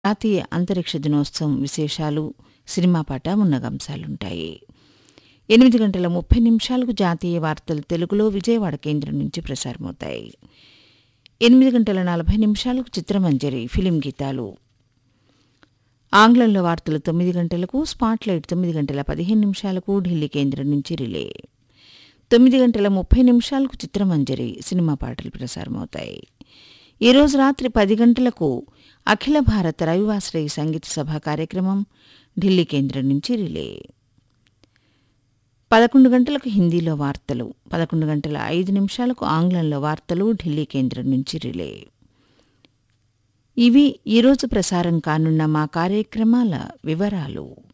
జాతీయ అంతరిక్ష దినోత్సవం విశేషాలు సినిమా పాట మున్నగంశాలుంటాయి ఎనిమిది గంటల ముప్పై నిమిషాలకు జాతీయ వార్తలు తెలుగులో విజయవాడ కేంద్రం నుంచి ప్రసారమవుతాయి ఎనిమిది గంటల నలభై నిమిషాలకు చిత్రమంజరి ఫిలిం గీతాలు ఆంగ్లంలో వార్తలు తొమ్మిది గంటలకు స్పాట్లైట్ తొమ్మిది గంటల పదిహేను నిమిషాలకు ఢిల్లీ కేంద్రం నుంచి రిలే తొమ్మిది గంటల ముప్పై నిమిషాలకు చిత్రమంజరి సినిమా పాటలు ప్రసారమవుతాయి ఈరోజు రాత్రి పది గంటలకు అఖిల భారత రవివాశ్రయ సంగీత సభ కార్యక్రమం ఢిల్లీ కేంద్రం నుంచి రిలే పదకొండు గంటలకు హిందీలో వార్తలు పదకొండు గంటల ఐదు నిమిషాలకు ఆంగ్లంలో వార్తలు ఢిల్లీ కేంద్రం నుంచి రిలే ఇవి ఈరోజు ప్రసారం కానున్న మా కార్యక్రమాల వివరాలు